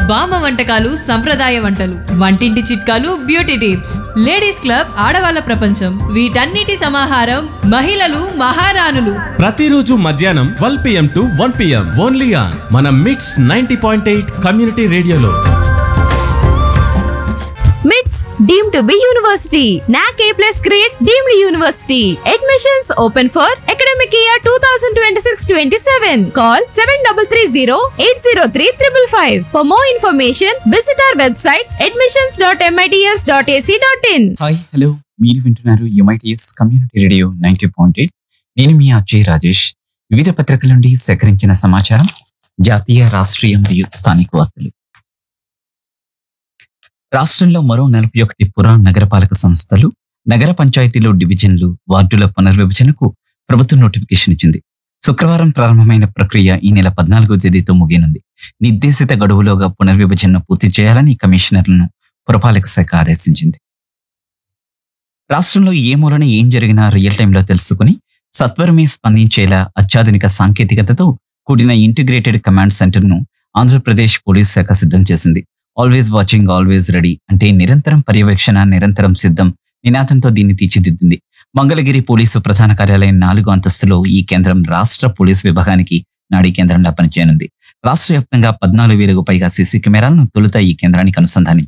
బామ్మ వంటకాలు సంప్రదాయ వంటలు వంటింటి చిట్కాలు బ్యూటీ టిప్స్ లేడీస్ క్లబ్ ఆడవాళ్ళ ప్రపంచం వీటన్నిటి సమాహారం మహిళలు మహారాణులు ప్రతిరోజు మధ్యాహ్నం twelve PM to one PM only on మన mix ninety point eight community రేడియోలో MITS deem to be university NAAC A plus grade deemed university admissions open for academic year two thousand twenty six twenty seven call seven double three zero eight zero three triple five for more information visit our website admissions dot MITS dot ac dot in hi hello మీరు వింటున్నారు MITS community radio ninety point eight నేను మీ అజయ్ రాజేష్ వివిధ పత్రికల నుండి సేకరించిన సమాచారం జాతీయ రాష్ట్రీయ మరియు స్థానిక వార్తలు రాష్ట్రంలో మరో నలభై ఒకటి పుర నగరపాలక సంస్థలు నగర పంచాయతీలో డివిజన్లు వార్డుల పునర్విభజనకు ప్రభుత్వం నోటిఫికేషన్ ఇచ్చింది శుక్రవారం ప్రారంభమైన ప్రక్రియ ఈ నెల పద్నాలుగో తేదీతో ముగియనుంది నిర్దేశిత గడువులోగా పునర్విభజనను పూర్తి చేయాలని కమిషనర్లను పురపాలక శాఖ ఆదేశించింది రాష్ట్రంలో ఏ మూలన ఏం జరిగినా రియల్ టైంలో తెలుసుకుని సత్వరమే స్పందించేలా అత్యాధునిక సాంకేతికతతో కూడిన ఇంటిగ్రేటెడ్ కమాండ్ సెంటర్ ను ఆంధ్రప్రదేశ్ పోలీస్ శాఖ సిద్ధం చేసింది ఆల్వేస్ వాచింగ్ ఆల్వేస్ రెడీ అంటే నిరంతరం పర్యవేక్షణ నిరంతరం సిద్ధం నినాదంతో దీన్ని తీర్చిదిద్దింది మంగళగిరి పోలీసు ప్రధాన కార్యాలయం నాలుగో అంతస్తులో ఈ కేంద్రం రాష్ట్ర పోలీసు విభాగానికి నాడీ కేంద్రంగా పనిచేయనుంది రాష్ట్ర వ్యాప్తంగా పద్నాలుగు వేలకు పైగా సీసీ కెమెరాలను తొలుత ఈ కేంద్రానికి అనుసంధానించారు